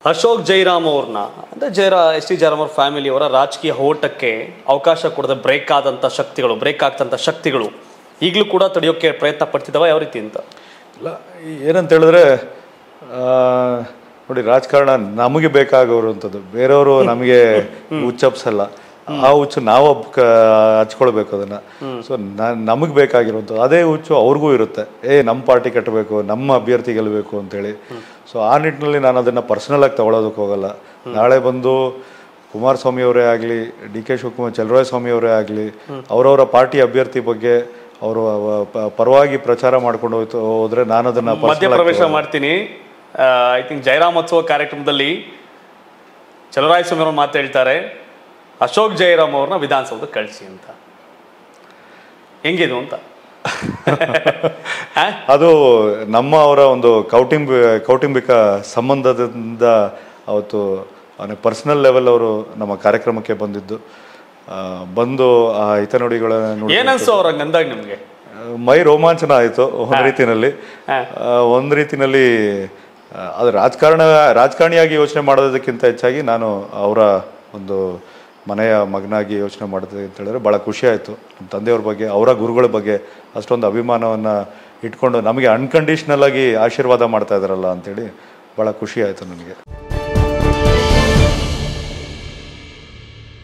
ಅಶೋಕ್ ಜೈರಾಮ್ ಅವ್ರನ್ನ ಅಂದರೆ ಜೈರಾ S T Jairam ಅವ್ರ ಫ್ಯಾಮಿಲಿಯವರ ರಾಜಕೀಯ ಹೋಟಕ್ಕೆ ಅವಕಾಶ ಕೊಡದೆ ಬ್ರೇಕ್ ಆದಂಥ ಶಕ್ತಿಗಳು ಬ್ರೇಕ್ ಆಗ್ತಂಥ ಶಕ್ತಿಗಳು ಈಗಲೂ ಕೂಡ ತಡೆಯೋಕ್ಕೆ ಪ್ರಯತ್ನ ಪಡ್ತಿದ್ದಾವ ಯಾವ ರೀತಿ ಅಂತ ಇಲ್ಲ ಏನಂತ ಹೇಳಿದ್ರೆ ಆ, ನೋಡಿ ರಾಜಕಾರಣ ನಮಗೆ ಬೇಕಾಗಿರುವಂಥದ್ದು ಬೇರೆಯವರು ನಮಗೆ ಹುಚ್ಚಪ್ಸಲ್ಲ ಆ ಹುಚ್ಚು ನಾವು ಕ ಹಚ್ಕೊಳ್ಬೇಕು ಅದನ್ನ ಸೊ ನಮಗೆ ಬೇಕಾಗಿರುವಂಥದ್ದು ಅದೇ ಹುಚ್ಚು ಅವ್ರಿಗೂ ಇರುತ್ತೆ ಏ ನಮ್ಮ ಪಾರ್ಟಿ ಕಟ್ಟಬೇಕು ನಮ್ಮ ಅಭ್ಯರ್ಥಿ ಗೆಲ್ಲಬೇಕು ಅಂತೇಳಿ ಸೊ ಆ ನಿಟ್ಟಿನಲ್ಲಿ ನಾನು ಅದನ್ನು ಪರ್ಸನಲ್ ಆಗಿ ತಗೊಳ್ಳೋದಕ್ಕೆ ಹೋಗಲ್ಲ ನಾಳೆ ಬಂದು ಕುಮಾರಸ್ವಾಮಿ ಅವರೇ ಆಗಲಿ ಡಿ ಕೆ ಶಿವಕುಮಾರ್ ಚಲರಾಯ ಸ್ವಾಮಿ ಅವರೇ ಆಗಲಿ ಅವರವರ ಪಾರ್ಟಿ ಅಭ್ಯರ್ಥಿ ಬಗ್ಗೆ ಅವರು ಪರವಾಗಿ ಪ್ರಚಾರ ಮಾಡ್ಕೊಂಡು ಹೋಯ್ತು ಹೋದ್ರೆ ನಾನು ಅದನ್ನ personal ಆಗಿ ಮಧ್ಯಪ್ರವೇಶ ಮಾಡ್ತೀನಿ ಐ ಥಿಂಕ್ ಜಯರಾಮೋತ್ಸವ ಕಾರ್ಯಕ್ರಮದಲ್ಲಿ ಚಲರಾಯ ಸ್ವಾಮಿ ಅವರು ಮಾತು ಹೇಳ್ತಾರೆ ಅಶೋಕ್ ಜಯರಾಮ್ ಅವ್ರನ್ನ ವಿಧಾನಸೌಧಕ್ಕೆ ಕಳಿಸಿ ಅಂತ ಹೆಂಗಿದು ಅಂತ ಹಾ? ಅದು ನಮ್ಮ ಅವರ ಒಂದು ಕೌಟುಂಬ ಕೌಟುಂಬಿಕ ಸಂಬಂಧದಿಂದ ಅವತ್ತು ಪರ್ಸನಲ್ ಲೆವೆಲ್ ಅವರು ನಮ್ಮ ಕಾರ್ಯಕ್ರಮಕ್ಕೆ ಬಂದಿದ್ದು ಆ, ಬಂದು ಆ ಹಿತನುಡಿಗಳನ್ನ ನೋಡಿ ಏನನ್ಸು ಅವ್ರ ಹಂಗಂದಾಗ ನಿಮ್ಗೆ ಮೈ ರೋಮಾಂಚನ ಆಯಿತು ಒಂದು ರೀತಿನಲ್ಲಿ ಆ, ಒಂದು ರೀತಿನಲ್ಲಿ ಆ, ಅದು ರಾಜಕಾರಣ ರಾಜಕಾರಣಿಯಾಗಿ ಯೋಚನೆ ಮಾಡೋದಕ್ಕಿಂತ ಹೆಚ್ಚಾಗಿ ನಾನು ಅವರ ಒಂದು ಮನೆಯ ಮಗನಾಗಿ ಯೋಚನೆ ಮಾಡಿದೆ ಅಂತ ಹೇಳಿದ್ರೆ ಭಾಳ ಖುಷಿ ಆಯಿತು ನಮ್ಮ ತಂದೆಯವ್ರ ಬಗ್ಗೆ ಅವರ ಗುರುಗಳ ಬಗ್ಗೆ ಅಷ್ಟೊಂದು ಅಭಿಮಾನವನ್ನು ಇಟ್ಕೊಂಡು ನಮಗೆ ಅನ್ಕಂಡೀಷ್ನಲ್ ಆಗಿ ಆಶೀರ್ವಾದ ಮಾಡ್ತಾ ಇದ್ದಾರಲ್ಲ ಅಂತೇಳಿ ಭಾಳ ಖುಷಿ ಆಯಿತು ನನಗೆ